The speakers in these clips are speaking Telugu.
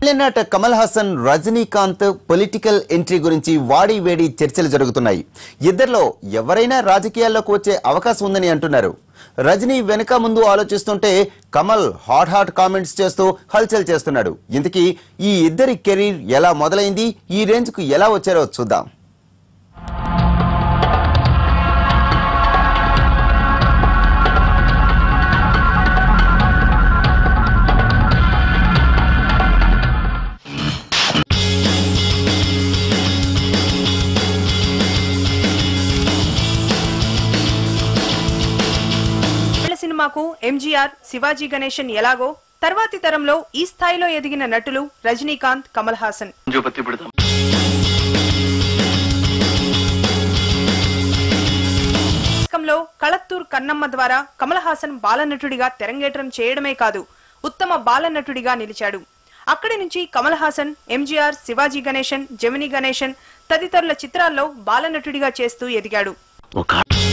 తమిళనాట కమల్ హాసన్ రజనీకాంత్ పొలిటికల్ ఎంట్రీ గురించి వాడి వేడి చర్చలు జరుగుతున్నాయి ఇద్దరిలో ఎవరైనా రాజకీయాల్లోకి వచ్చే అవకాశం ఉందని అంటున్నారు రజనీ వెనక ముందు ఆలోచిస్తుంటే కమల్ హాట్ హాట్ కామెంట్స్ చేస్తూ హల్చల్ చేస్తున్నాడు ఇంతకీ ఈ ఇద్దరి కెరీర్ ఎలా మొదలైంది ఈ రేంజ్కు ఎలా వచ్చారో చూద్దాం తమిళ సినిమాకు ఎంజీఆర్ శివాజీ గణేశన్ ఎలాగో తర్వాతి తరంలో ఈ స్థాయిలో ఎదిగిన నటులు రజనీకాంత్ కమల్ హాసన్ जो पत्ती पड़ता దశకంలో కళత్తూర్ కన్నమ్మ ద్వారా కమల్ హాసన్ బాలనటుడిగా తెరంగేట్రం చేయడమే కాదు ఉత్తమ బాలనటుడిగా నిలిచాడు అక్కడి నుంచి కమల్ హాసన్ ఎంజీఆర్ శివాజీ గణేశన్ జమిని గణేశన్ తదితరుల చిత్రాల్లో బాలనటుడిగా చేస్తూ ఎదిగాడు ఒక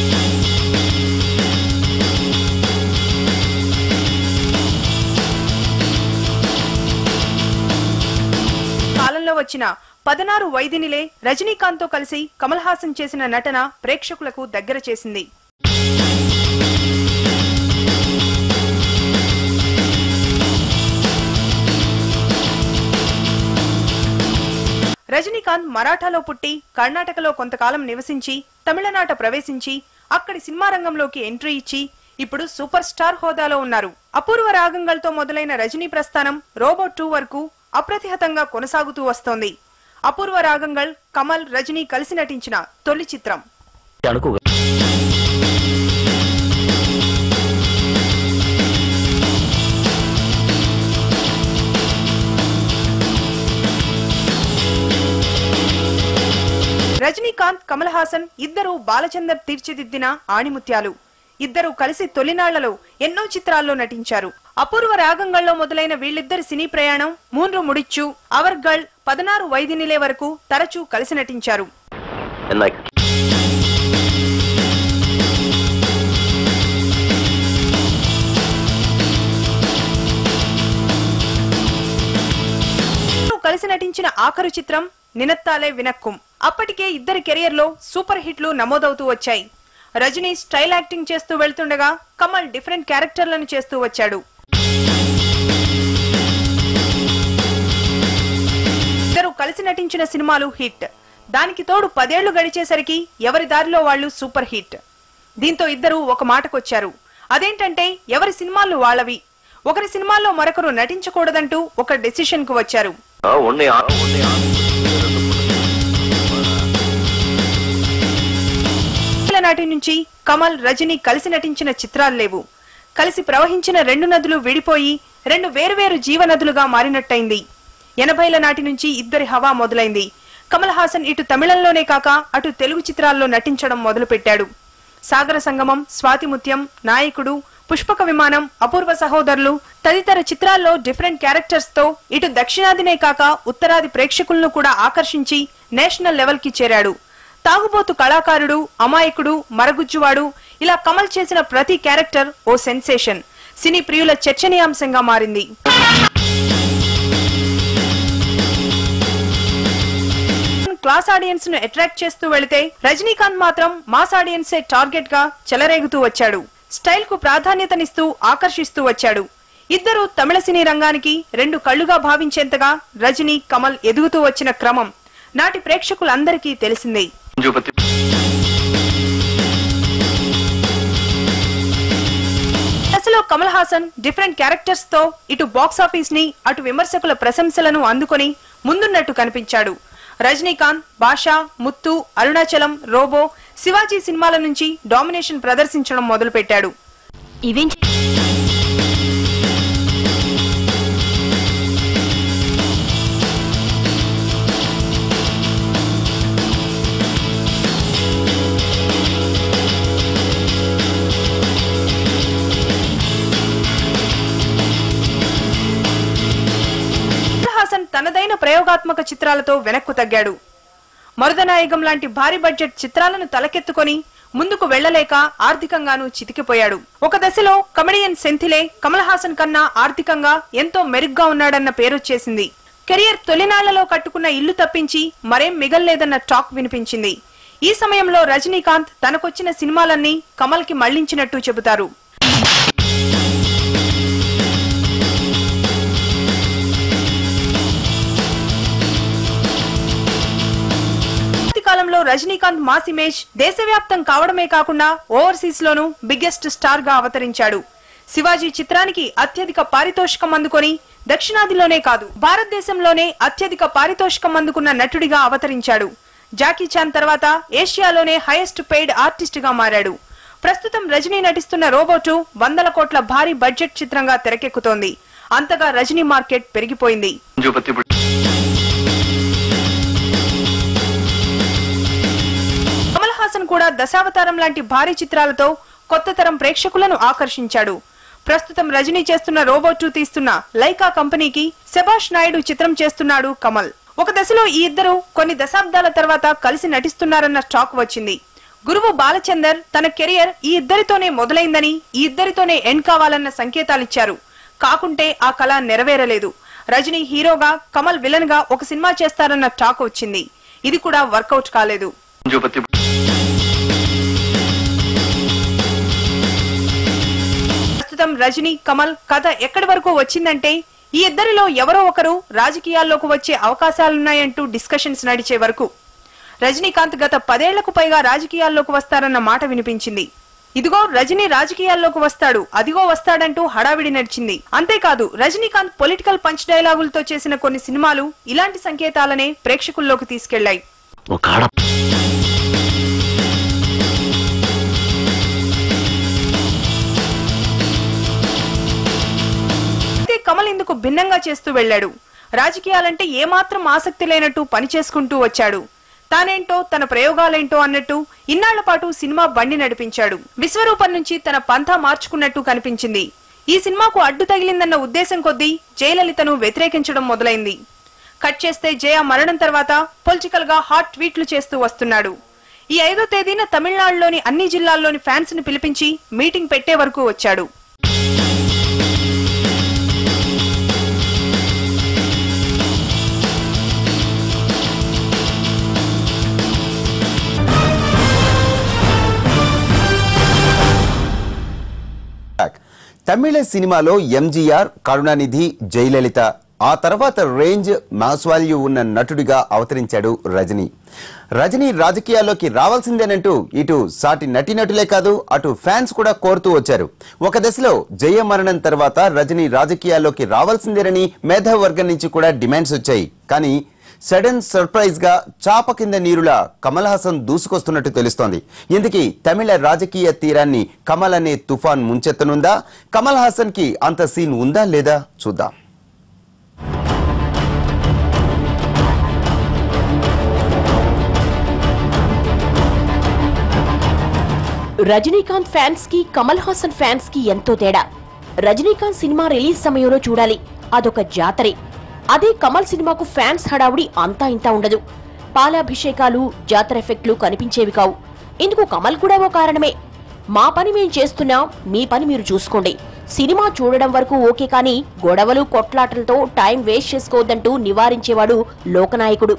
కాలంలో వచ్చిన పదనారు వైదినిలే రజనీకాంత్తో కలిసి కమల్ హాసన్ చేసిన నటన ప్రేక్షకులకు దగ్గర చేసింది రజనీకాంత్ మరాఠాలో పుట్టి కర్ణాటకలో కొంతకాలం నివసించి తమిళనాట ప్రవేశించి అక్కడి సినిమా రంగంలోకి ఎంట్రీ ఇచ్చి ఇప్పుడు సూపర్ స్టార్ హోదాలో ఉన్నారు అపూర్వ రాగంగల్తో మొదలైన రజనీ ప్రస్థానం రోబో టూ వరకు అప్రతిహతంగా కొనసాగుతూ వస్తోంది అపూర్వ రాగంగల్ కమల్ రజనీ కలిసి నటించిన తొలి చిత్రం అనుకో రజనీకాంత్ కమల్ హాసన్ ఇద్దరు బాలచందర్ తీర్చిదిద్దిన ఆణిముత్యాలు ఇద్దరు కలిసి తొలినాళ్లలో ఎన్నో చిత్రాల్లో నటించారు అపూర్వ రాగంగల్లో మొదలైన వీళ్ళిద్దరి సినీ ప్రయాణం మూన్రు ముడిచ్చు అవర్గల్ పదనారు వైదినిలే వరకు తరచూ కలిసి నటించారు എന്നാ ఇద్దరూ కలిసి నటించిన ఆఖరు చిత్రం నినత్తాలే వినక్కుం అప్పటికే ఇద్దరి కెరియర్ లో సూపర్ హిట్లు నమోదవుతూ వచ్చాయి రజనీ స్టైల్ యాక్టింగ్ చేస్తూ వెళ్తుండగా కమల్ డిఫరెంట్ క్యారెక్టర్లను చేస్తూ వచ్చాడు ఇద్దరు కలిసి నటించిన సినిమాలు హిట్ దానికి తోడు పదేళ్లు గడిచేసరికి ఎవరి దారిలో వాళ్ళు సూపర్ హిట్ దీంతో ఇద్దరు ఒక మాటకొచ్చారు అదేంటంటే ఎవరి సినిమాలు వాళ్ళవి ఒకరి సినిమాల్లో మరొకరు నటించకూడదంటూ ఒక డెసిషన్ కు వచ్చారు ஒன்னே ஒன்னே ఏళ్ల నాటి నుంచి కమల్ రజనీ కలిసి నటించిన చిత్రాలు లేవు కలిసి ప్రవహించిన రెండు నదులు విడిపోయి రెండు వేరువేరు జీవనదులుగా మారినట్టయింది ఎనభైల నాటి నుంచి ఇద్దరి హవా మొదలైంది కమల్ హాసన్ ఇటు తమిళంలోనే కాక అటు తెలుగు చిత్రాల్లో నటించడం మొదలుపెట్టాడు సాగర సంగమం స్వాతిముత్యం నాయకుడు పుష్పక విమానం అపూర్వ సహోదరులు తదితర చిత్రాల్లో డిఫరెంట్ క్యారెక్టర్స్ తో ఇటు దక్షిణాదినే కాక ఉత్తరాది ప్రేక్షకులను కూడా ఆకర్షించి నేషనల్ లెవెల్ కి చేరాడు తాగుబోతు కళాకారుడు అమాయకుడు మరగుజ్జువాడు ఇలా కమల్ చేసిన ప్రతి క్యారెక్టర్ ఓ సెన్సేషన్ సినీ ప్రియుల చర్చనీయాంశంగా మారింది క్లాస్ ఆడియన్స్ ను అట్రాక్ట్ చేస్తూ వెళితే రజనీకాంత్ మాత్రం మాస్ ఆడియన్సే టార్గెట్ గా చెలరేగుతూ వచ్చాడు స్టైల్ కు ప్రాధాన్యతనిస్తూ ఆకర్షిస్తూ వచ్చాడు ఇద్దరు తమిళ సినీ రంగానికి రెండు కళ్ళుగా భావించేంతగా రజనీ కమల్ ఎదుగుతూ వచ్చిన క్రమం నాటి ప్రేక్షకులందరికీ తెలిసిందే जो पत्ती దశలో కమల్ హాసన్ డిఫరెంట్ క్యారెక్టర్స్ తో ఇటు బాక్స్ ఆఫీస్ ని అటు విమర్శకుల ప్రశంసలను అందుకొని ముందున్నట్టు కనిపించాడు రజనీకాంత్ బాషా ముత్తు అరుణాచలం రోబో శివాజీ సినిమాల నుంచి డామినేషన్ ప్రదర్శించడం మొదలుపెట్టాడు ఇవేం చే- కమల్ హాసన్ తనదైన ప్రయోగాత్మక చిత్రాలతో వెనక్కు తగ్గాడు మరుదనాయకం లాంటి భారీ బడ్జెట్ చిత్రాలను తలకెత్తుకొని ముందుకు వెళ్లలేక ఆర్థికంగానూ చితికిపోయాడు ఒక దశలో కమెడియన్ సెంథిలే కమల్ హాసన్ కన్నా ఆర్థికంగా ఎంతో మెరుగ్గా ఉన్నాడన్న పేరొచ్చేసింది కెరియర్ తొలినాళ్లలో కట్టుకున్న ఇల్లు తప్పించి మరేం మిగల్లేదన్న టాక్ వినిపించింది ఈ సమయంలో రజనీకాంత్ తనకొచ్చిన సినిమాలన్నీ కమల్ కి మళ్లించినట్టు చెబుతారు మధ్య కాలంలో రజనీకాంత్ మాస్ ఇమేజ్ దేశవ్యాప్తం కావడమే కాకుండా ఓవర్సీస్ లోనూ బిగ్గెస్ట్ స్టార్ గా అవతరించాడు శివాజీ చిత్రానికి అత్యధిక పారితోషికం అందుకొని దక్షిణాదిలోనే కాదు భారతదేశంలోనే అత్యధిక పారితోషికం అందుకున్న నటుడిగా అవతరించాడు జాకీ చాన్ తర్వాత ఏషియాలోనే హైయెస్ట్ పెయిడ్ ఆర్టిస్ట్ గా మారాడు ప్రస్తుతం రజనీ నటిస్తున్న రోబోటు వందల కోట్ల భారీ బడ్జెట్ చిత్రంగా తెరకెక్కుతోంది అంతగా రజనీ మార్కెట్ పెరిగిపోయింది మంజుపతి ఇప్పుడు కమల్ హాసన్ కూడా దశావతారం లాంటి భారీ చిత్రాలతో కొత్త తరం ప్రేక్షకులను ఆకర్షించాడు ప్రస్తుతం రజనీ చేస్తున్న రోబోట్ తీస్తున్న లైకా కంపెనీకి సెబాష్ నాయుడు చిత్రం చేస్తున్నాడు కమల్ ఒక దశలో ఈ ఇద్దరు కొన్ని దశాబ్దాల తర్వాత కలిసి నటిస్తున్నారన్న టాక్ వచ్చింది గురువు బాలచందర్ తన కెరియర్ ఈ ఇద్దరితోనే మొదలైందని ఈ ఇద్దరితోనే ఎండ్ కావాలన్న సంకేతాలిచ్చారు కాకుంటే ఆ కళ నెరవేరలేదు రజనీ హీరోగా కమల్ విలన్ గా ఒక సినిమా చేస్తారన్న టాక్ వచ్చింది ఇది కూడా వర్కౌట్ కాలేదు మంజుపతి ప్రస్తుతం రజనీ కమల్ కథ ఎక్కడి వరకు వచ్చిందంటే ఈ ఇద్దరిలో ఎవరో ఒకరు రాజకీయాల్లోకి వచ్చే అవకాశాలున్నాయంటూ డిస్కషన్స్ నడిచే వరకు రజనీకాంత్ గత పదేళ్లకు పైగా రాజకీయాల్లోకి వస్తారన్న మాట వినిపించింది ఇదిగో రజనీ రాజకీయాల్లోకి వస్తాడు అదిగో వస్తాడంటూ హడావిడి నడిచింది అంతేకాదు రజనీకాంత్ పొలిటికల్ పంచ్ డైలాగులతో చేసిన కొన్ని సినిమాలు ఇలాంటి సంకేతాలనే ప్రేక్షకుల్లోకి తీసుకెళ్లాయి ఒక ఆడ అయితే కమల్ ఇందుకు భిన్నంగా చేస్తూ వెళ్ళాడు రాజకీయాలంటే ఏమాత్రం ఆసక్తి లేనట్టు పనిచేసుకుంటూ వచ్చాడు తానేంటో తన ప్రయోగాలేంటో అన్నట్టు ఇన్నాళ్ల పాటు సినిమా బండి నడిపించాడు విశ్వరూపం నుంచి తన పంథా మార్చుకున్నట్టు కనిపించింది ఈ సినిమాకు అడ్డు తగిలిందన్న ఉద్దేశం కొద్దీ జయలలితను వ్యతిరేకించడం మొదలైంది కట్ చేస్తే జయ మరణం తర్వాత పొలిటికల్ గా హాట్ ట్వీట్లు చేస్తూ వస్తున్నాడు ఈ ఐదో తేదీన తమిళనాడులోని అన్ని జిల్లాల్లోని ఫ్యాన్స్ ని పిలిపించి మీటింగ్ పెట్టే వరకు వచ్చాడు తమిళ సినిమాలో ఎంజీఆర్ కరుణానిధి జయలలిత ఆ తర్వాత రేంజ్ మాస్ వాల్యూ ఉన్న నటుడిగా అవతరించాడు రజనీ రజనీ రాజకీయాల్లోకి రావాల్సిందేనంటూ ఇటు సాటి నటీనటులే కాదు అటు ఫ్యాన్స్ కూడా కోరుతూ వచ్చారు ఒక దశలో జయ మరణం తర్వాత రజనీ రాజకీయాల్లోకి రావాల్సిందేనని మేధావర్గం నుంచి కూడా డిమాండ్స్ వచ్చాయి కానీ సడన్ సర్ప్రైజ్ గా చాప కింద నీరులా కమల్ హాసన్ దూసుకొస్తున్నట్టు తెలుస్తోంది ఇందుకీ తమిళ రాజకీయ తీరాన్ని కమల్ అనే తుఫాన్ ముంచెత్తనుందా కమల్ హాసన్ కి అంత సీన్ ఉందా లేదా చూద్దాం రజనీకాంత్ ఫ్యాన్స్ కి కమల్ హాసన్ ఫ్యాన్స్ కి ఎంతో తేడా రజనీకాంత్ సినిమా రిలీజ్ సమయంలో చూడాలి అదొక జాతరే అదే కమల్ సినిమాకు ఫ్యాన్స్ హడావుడి అంతా ఇంతా ఉండదు పాలాభిషేకాలు జాతర ఎఫెక్ట్లు కనిపించేవి కావు ఇందుకు కమల్ కూడా ఓ కారణమే మా పని మేం చేస్తున్నాం మీ పని మీరు చూసుకోండి సినిమా చూడడం వరకు ఓకే కానీ గొడవలు కొట్లాటలతో టైం వేస్ట్ చేసుకోవద్దంటూ నివారించేవాడు లోకనాయకుడు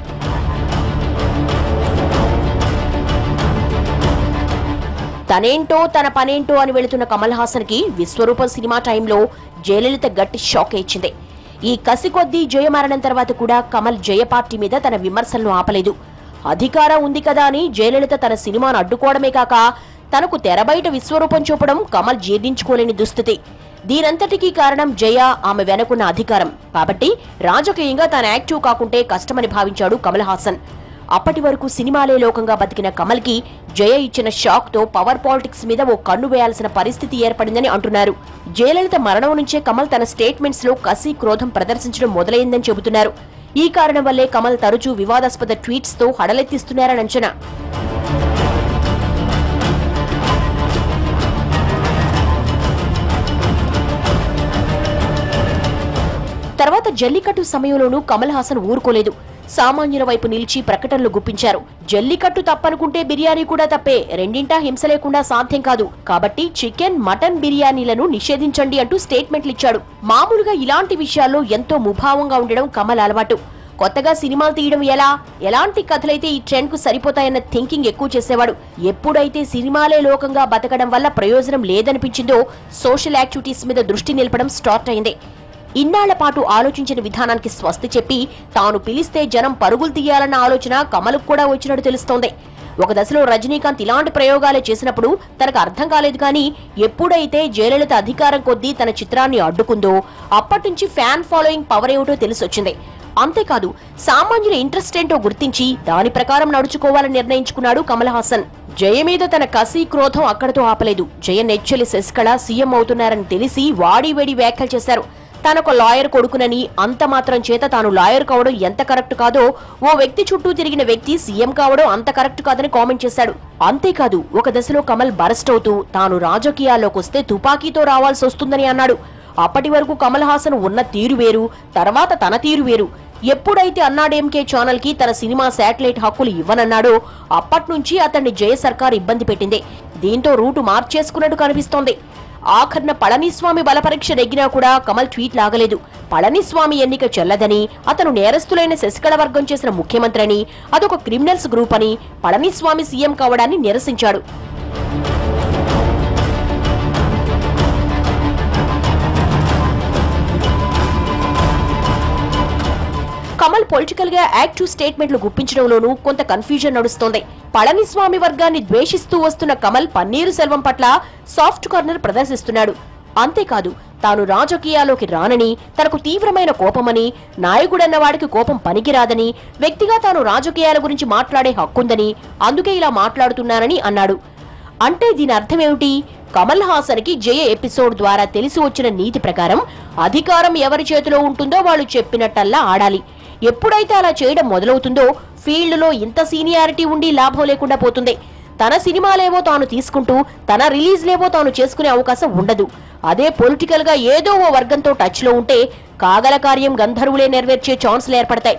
తనేంటో తన పనేంటో అని వెళుతున్న కమల్ హాసన్ కి విశ్వరూపం సినిమా టైంలో జయలలిత గట్టి షాక్ ఇచ్చింది ఈ కసి కొద్దీ జయ మరణం తర్వాత కూడా కమల్ జయ పార్టీ మీద తన విమర్శలను ఆపలేదు అధికారం ఉంది కదా అని జయలలిత తన సినిమాను అడ్డుకోవడమే కాక తనకు తెరబయట విశ్వరూపం చూపడం కమల్ జీర్ణించుకోలేని దుస్థితి దీనంతటికీ కారణం జయ ఆమె వెనకున్న అధికారం కాబట్టి రాజకీయంగా తాను యాక్టివ్ కాకుంటే కష్టమని భావించాడు కమల్ హాసన్ అప్పటి వరకు సినిమాలే లోకంగా బతికిన కమల్ కి జయ ఇచ్చిన షాక్ తో పవర్ పాలిటిక్స్ మీద ఓ కన్ను వేయాల్సిన పరిస్థితి ఏర్పడిందని అంటున్నారు జయలలిత మరణం నుంచే కమల్ తన స్టేట్మెంట్స్ లో కసి క్రోధం ప్రదర్శించడం మొదలైందని చెబుతున్నారు ఈ కారణం వల్లే కమల్ తరచూ వివాదాస్పద ట్వీట్స్ తో హడలెత్తిస్తున్నారని అంచనా తర్వాత జల్లికట్టు సమయంలోనూ కమల్ హాసన్ ఊరుకోలేదు సామాన్యుల వైపు నిలిచి ప్రకటనలు గుప్పించారు జల్లికట్టు తప్పనుకుంటే బిర్యానీ కూడా తప్పే రెండింటా హింస లేకుండా సాధ్యం కాదు కాబట్టి చికెన్ మటన్ బిర్యానీలను నిషేధించండి అంటూ స్టేట్మెంట్లు ఇచ్చాడు మామూలుగా ఇలాంటి విషయాల్లో ఎంతో ముభావంగా ఉండడం కమల్ అలవాటు కొత్తగా సినిమాలు తీయడం ఎలా ఎలాంటి కథలైతే ఈ ట్రెండ్ కు సరిపోతాయన్న థింకింగ్ ఎక్కువ చేసేవాడు ఎప్పుడైతే సినిమాలే లోకంగా బతకడం వల్ల ప్రయోజనం లేదనిపించిందో సోషల్ యాక్టివిటీస్ మీద దృష్టి నిలపడం స్టార్ట్ అయింది ఇన్నాళ్ల పాటు ఆలోచించిన విధానానికి స్వస్తి చెప్పి తాను పిలిస్తే జనం పరుగులు తీయాలన్న ఆలోచన కమలకు కూడా వచ్చినట్టు తెలుస్తోంది ఒక దశలో రజనీకాంత్ ఇలాంటి ప్రయోగాలే చేసినప్పుడు తనకు అర్థం కాలేదు కానీ ఎప్పుడైతే జయలలిత అధికారం కొద్దీ తన చిత్రాన్ని అడ్డుకుందో అప్పటి నుంచి ఫ్యాన్ ఫాలోయింగ్ పవర్ ఏమిటో తెలిసొచ్చింది అంతేకాదు సామాన్యుల ఇంట్రెస్ట్ ఏంటో గుర్తించి దాని ప్రకారం నడుచుకోవాలని నిర్ణయించుకున్నాడు కమల్ హాసన్ జయ మీద తన కసి క్రోధం అక్కడతో ఆపలేదు జయ నెచ్చెలి శశికళ సీఎం అవుతున్నారని తెలిసి వాడి వేడి వ్యాఖ్యలు చేశారు తనొక లాయర్ కొడుకునని అంత మాత్రం చేత తాను లాయర్ కావడం ఎంత కరెక్ట్ కాదో ఓ వ్యక్తి చుట్టూ తిరిగిన వ్యక్తి సీఎం కావడం అంత కరెక్ట్ కాదని కామెంట్ చేశాడు అంతేకాదు ఒక దశలో కమల్ బరస్ట్ అవుతూ తాను రాజకీయాల్లోకి వస్తే తుపాకీతో రావాల్సి వస్తుందని అన్నాడు అప్పటి వరకు కమల్ హాసన్ ఉన్న తీరు వేరు తర్వాత తన తీరు వేరు ఎప్పుడైతే అన్నాడీఎంకే ఛానల్ కి తన సినిమా శాటిలైట్ హక్కులు ఇవ్వనన్నాడో అప్పటి నుంచి అతన్ని జయ సర్కార్ ఇబ్బంది పెట్టింది దీంతో రూటు మార్చేసుకున్నట్టు కనిపిస్తోంది ఆఖర్న పళనిస్వామి బలపరీక్ష నెగ్గినా కూడా కమల్ ట్వీట్ లాగలేదు పళనిస్వామి ఎన్నిక చెల్లదని అతను నేరస్తులైన శశికళ వర్గం చేసిన ముఖ్యమంత్రి అని అదొక క్రిమినల్స్ గ్రూప్ అని పళనిస్వామి సీఎం కావడాన్ని నిరసించాడు కమల్ పొలిటికల్ గా యాక్టివ్ స్టేట్మెంట్లు గుప్పించడంలోనూ కొంత కన్ఫ్యూజన్ నడుస్తోంది పళనిస్వామి వర్గాన్ని ద్వేషిస్తూ వస్తున్న కమల్ పన్నీరు సెల్వం పట్ల సాఫ్ట్ కార్నర్ ప్రదర్శిస్తున్నాడు అంతేకాదు తాను రాజకీయాల్లోకి రానని తనకు తీవ్రమైన కోపమని నాయకుడన్న వాడికి కోపం పనికిరాదని వ్యక్తిగా తాను రాజకీయాల గురించి మాట్లాడే హక్కుందని అందుకే ఇలా మాట్లాడుతున్నానని అన్నాడు అంటే దీని అర్థమేమిటి కమల్ హాసన్ కి జయ ఎపిసోడ్ ద్వారా తెలిసి వచ్చిన నీతి ప్రకారం అధికారం ఎవరి చేతిలో ఉంటుందో వాళ్ళు చెప్పినట్టల్లా ఆడాలి ఎప్పుడైతే అలా చేయడం మొదలవుతుందో ఫీల్డ్ లో ఇంత సీనియారిటీ ఉండి లాభం లేకుండా పోతుంది తన సినిమాలేవో తాను తీసుకుంటూ తన రిలీజ్ లేవో తాను చేసుకునే అవకాశం ఉండదు అదే పొలిటికల్ గా ఏదో ఓ వర్గంతో టచ్ లో ఉంటే కాగల కార్యం గంధర్వులే నెరవేర్చే ఛాన్సులు ఏర్పడతాయి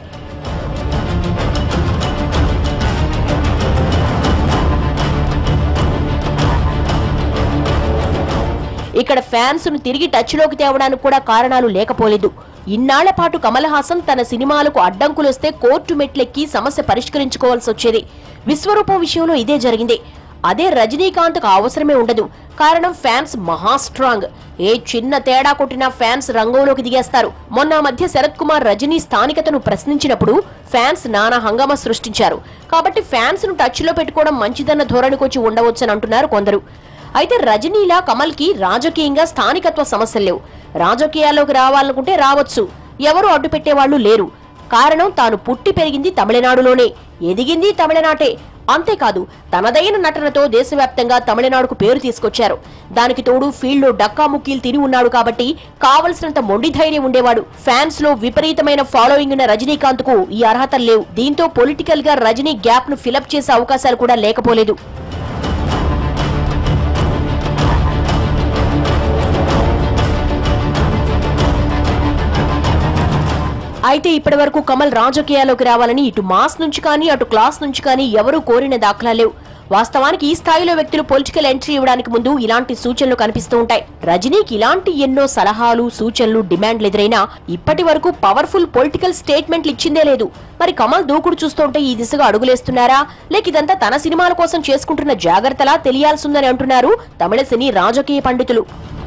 ఇక్కడ ఫ్యాన్స్ ను తిరిగి టచ్ లోకి తేవడానికి కూడా కారణాలు లేకపోలేదు ఇన్నాళ్ల పాటు కమల్ హాసన్ తన సినిమాలకు అడ్డంకులొస్తే కోర్టు మెట్లెక్కి సమస్య పరిష్కరించుకోవాల్సి వచ్చేది విశ్వరూపం విషయంలో ఇదే జరిగింది అదే రజనీకాంత్ కు అవసరమే ఉండదు కారణం ఫ్యాన్స్ మహా స్ట్రాంగ్ ఏ చిన్న తేడా కొట్టినా ఫ్యాన్స్ రంగంలోకి దిగేస్తారు మొన్న ఆ మధ్య శరత్ కుమార్ రజనీ స్థానికతను ప్రశ్నించినప్పుడు ఫ్యాన్స్ నానా హంగామా సృష్టించారు కాబట్టి ఫ్యాన్స్ ను టచ్ లో పెట్టుకోవడం మంచిదన్న ధోరణికొచ్చి ఉండవచ్చని అంటున్నారు కొందరు అయితే రజనీలా కమల్ కి రాజకీయంగా స్థానికత్వ సమస్యలు లేవు రాజకీయాల్లోకి రావాలనుకుంటే రావచ్చు ఎవరు అడ్డు పెట్టేవాళ్లు లేరు కారణం తాను పుట్టి పెరిగింది తమిళనాడులోనే ఎదిగింది తమిళనాటే అంతేకాదు తనదైన నటనతో దేశవ్యాప్తంగా తమిళనాడుకు పేరు తీసుకొచ్చారు దానికి తోడు ఫీల్డ్ లో డక్కా ముక్కీలు తిని ఉన్నాడు కాబట్టి కావలసినంత మొండి ధైర్యం ఉండేవాడు ఫ్యాన్స్ లో విపరీతమైన ఫాలోయింగ్ ఉన్న రజనీకాంత్ కు ఈ అర్హతలు లేవు దీంతో పొలిటికల్ గా రజనీ గ్యాప్ ను ఫిలప్ చేసే అవకాశాలు కూడా లేకపోలేదు అయితే ఇప్పటి వరకు కమల్ రాజకీయాల్లోకి రావాలని ఇటు మాస్ నుంచి కానీ అటు క్లాస్ నుంచి కానీ ఎవరూ కోరిన దాఖలా లేవు వాస్తవానికి ఈ స్థాయిలో వ్యక్తులు పొలిటికల్ ఎంట్రీ ఇవ్వడానికి ముందు ఇలాంటి సూచనలు కనిపిస్తూ ఉంటాయి రజనీకి ఇలాంటి ఎన్నో సలహాలు సూచనలు డిమాండ్లు ఎదురైనా ఇప్పటి వరకు పవర్ఫుల్ పొలిటికల్ స్టేట్మెంట్లు ఇచ్చిందే లేదు మరి కమల్ దూకుడు చూస్తుంటే ఈ దిశగా అడుగులేస్తున్నారా లేక ఇదంతా తన సినిమాల కోసం చేసుకుంటున్న జాగ్రత్తలా తెలియాల్సిందని అంటున్నారు తమిళ సినీ రాజకీయ పండితులు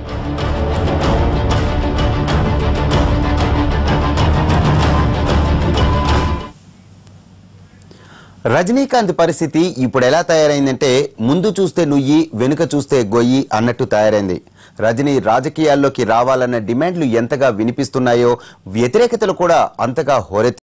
రజనీకాంత్ పరిస్థితి ఇప్పుడు ఎలా తయారైందంటే ముందు చూస్తే నుయ్యి వెనుక చూస్తే గొయ్యి అన్నట్టు తయారైంది రజనీ రాజకీయాల్లోకి రావాలన్న డిమాండ్లు ఎంతగా వినిపిస్తున్నాయో వ్యతిరేకతలు కూడా అంతగా హోరెత్తి